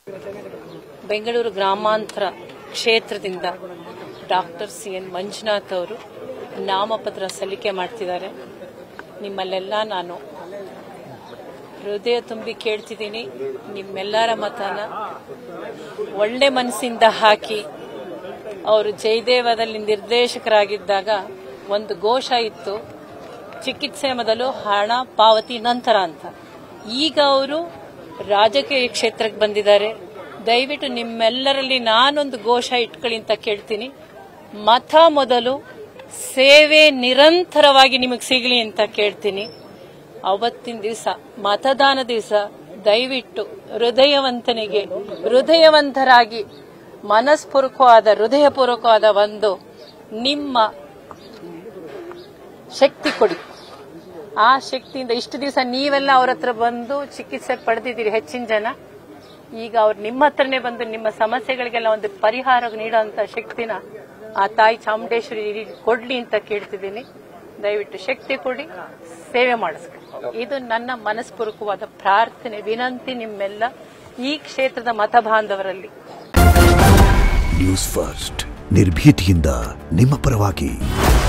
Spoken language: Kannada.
ಬೆಂಗಳೂರು ಗ್ರಾಮಾಂತರ ಕ್ಷೇತ್ರದಿಂದ ಡಾಕ್ಟರ್ ಸಿ ಎನ್ ಮಂಜುನಾಥ್ ಅವರು ನಾಮಪತ್ರ ಸಲ್ಲಿಕೆ ಮಾಡ್ತಿದ್ದಾರೆ ನಿಮ್ಮಲ್ಲೆಲ್ಲ ನಾನು ಹೃದಯ ತುಂಬಿ ಕೇಳ್ತಿದ್ದೀನಿ ನಿಮ್ಮೆಲ್ಲರ ಮತನ ಒಳ್ಳೆ ಮನಸ್ಸಿಂದ ಹಾಕಿ ಅವರು ಜಯದೇವದಲ್ಲಿ ನಿರ್ದೇಶಕರಾಗಿದ್ದಾಗ ಒಂದು ಘೋಷ ಇತ್ತು ಚಿಕಿತ್ಸೆ ಮೊದಲು ಹಣ ಪಾವತಿ ನಂತರ ಅಂತ ಈಗ ಅವರು ರಾಜಕೀಯ ಕ್ಷೇತ್ರಕ್ಕೆ ಬಂದಿದ್ದಾರೆ ದಯವಿಟ್ಟು ನಿಮ್ಮೆಲ್ಲರಲ್ಲಿ ನಾನೊಂದು ಘೋಷ ಇಟ್ಕೊಳ್ಳಿ ಅಂತ ಕೇಳ್ತೀನಿ ಮತ ಮೊದಲು ಸೇವೆ ನಿರಂತರವಾಗಿ ನಿಮಗೆ ಸಿಗಲಿ ಅಂತ ಕೇಳ್ತೀನಿ ಅವತ್ತಿನ ದಿವಸ ಮತದಾನ ದಿವಸ ದಯವಿಟ್ಟು ಹೃದಯವಂತನಿಗೆ ಹೃದಯವಂತರಾಗಿ ಮನಸ್ಪೂರ್ವಕವಾದ ಹೃದಯಪೂರ್ವಕವಾದ ಒಂದು ನಿಮ್ಮ ಶಕ್ತಿ ಕೊಡಿ ಆ ಶಕ್ತಿಯಿಂದ ಇಷ್ಟು ದಿವಸ ನೀವೆಲ್ಲ ಅವ್ರ ಹತ್ರ ಬಂದು ಚಿಕಿತ್ಸೆ ಪಡೆದಿದ್ದೀರಿ ಹೆಚ್ಚಿನ ಜನ ಈಗ ಅವ್ರು ನಿಮ್ಮ ಹತ್ರನೇ ಬಂದು ನಿಮ್ಮ ಸಮಸ್ಯೆಗಳಿಗೆಲ್ಲ ಒಂದು ಪರಿಹಾರ ನೀಡುವಂತ ಶಕ್ತಿನ ಆ ತಾಯಿ ಚಾಮುಂಡೇಶ್ವರಿ ಕೊಡ್ಲಿ ಅಂತ ಕೇಳ್ತಿದ್ದೀನಿ ದಯವಿಟ್ಟು ಶಕ್ತಿ ಕೊಡಿ ಸೇವೆ ಮಾಡಿಸ್ಕೊಳ್ಳಿ ಇದು ನನ್ನ ಮನಸ್ಪೂರ್ವಕವಾದ ಪ್ರಾರ್ಥನೆ ವಿನಂತಿ ನಿಮ್ಮೆಲ್ಲ ಈ ಕ್ಷೇತ್ರದ ಮತ ಬಾಂಧವರಲ್ಲಿ ನ್ಯೂಸ್ ಫಸ್ಟ್ ನಿರ್ಭೀತಿಯಿಂದ ನಿಮ್ಮ ಪರವಾಗಿ